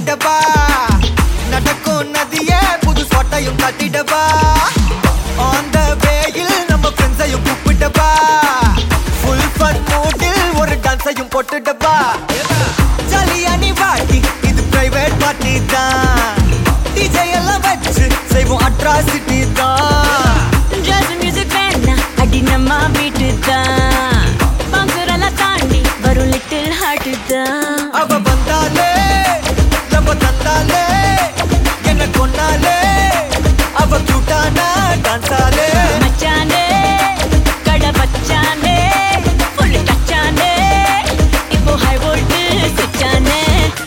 காட்டிடவா நடக்கும் நதியே புது சொட்டையும் கட்டிடவா ஆன் த வேயில் நம்ம ஃப்ரெண்ட்ஸையும் கூப்பிட்டவா ஃபுல் ஃபன் மூடில் ஒரு டான்ஸையும் போட்டுடவா ஜாலியா நீ வாட்டி இது பிரைவேட் பார்ட்டி தான் டிஜே எல்லாம் வச்சு செய்வோம் அட்ராசிட்டி தான் ஜாஸ் மியூசிக் வேணா அடி நம்ம வீட்டு தான் பங்குரெல்லாம் தாண்டி வரும் லிட்டில் ஹார்ட் தான் அவ வந்தாலே நம்ம தந்தாலே என்ன கொண்டாலே அவ கியூட்டானா டான்ஸாலே மச்சானே கடை வச்சானே ஃபுல் டச்சானே இப்போ ஹை வோல்ட் சுச்சானே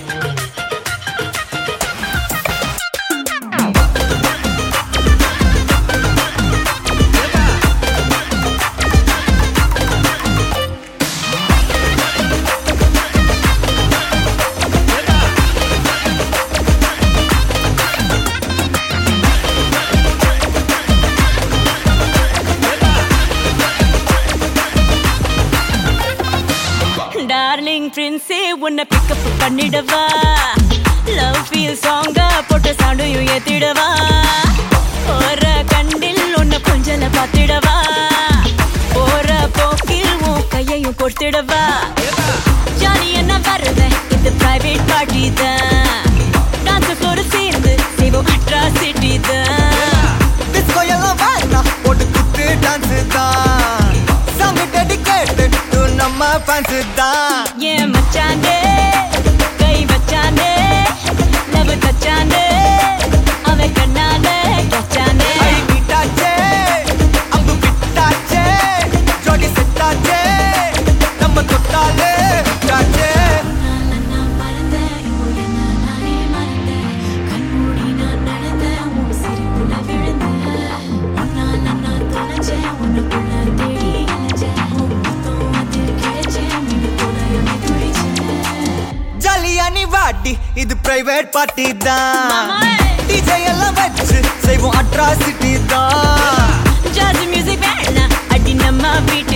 டார்லிங் பிரின்ஸே உன்னை பிக்கப் பண்ணிடவா லவ் ஃபீல் சாங்கா போட்ட சவுண்டையும் ஏத்திடவா போற கண்டில் உன்னை கொஞ்சல பார்த்திடவா போற போக்கில் உன் கையையும் கொடுத்திடவா ஜாலி என்ன வருவேன் இது பிரைவேட் பார்ட்டி தான் டான்ஸ் ஃப்ளோர் சேர்ந்து செய்வோம் அட்ராசிட்டி தான் டிஸ்கோ எல்லாம் வேணாம் போட்டு குத்து டான்ஸ் தான் சாங் டெடிகேட்டட் டு நம்ம ஃபேன்ஸ் தான் ஏன் மச்சானே கை வச்சானே லவ் தச்சானே அவன் கண்ணால கச்சானே ஐ மீட்டாச்சே அம்பு விட்டாச்சே ஜோடி செட்டாச்சே நம்ம தொட்டாலே விட்டாச்சே நான் மறந்தேன் உன்னை நானே மறந்தேன் கண்மூடி நான் நடந்தேன் உன் சிரிப்புல விழுந்தேன் உன்னால நான் தொலைஞ்சேன் உன்னுக்குள்ள தேடி அலைஞ்சேன் உன் முத்தம் அதில் கிடைச்சேன் மின்னு போல என்னை துடிச்சேன் ஜாலியா நீ வாட்டி இது பிரைவேட் பார்ட்டி தான் மாமா. டிஜே எல்லாம் வச்சு செய்வோம் அட்ராசிட்டி தான் ஜாஸ் மியூசிக் வேணா அடி நம்ம வீட்டு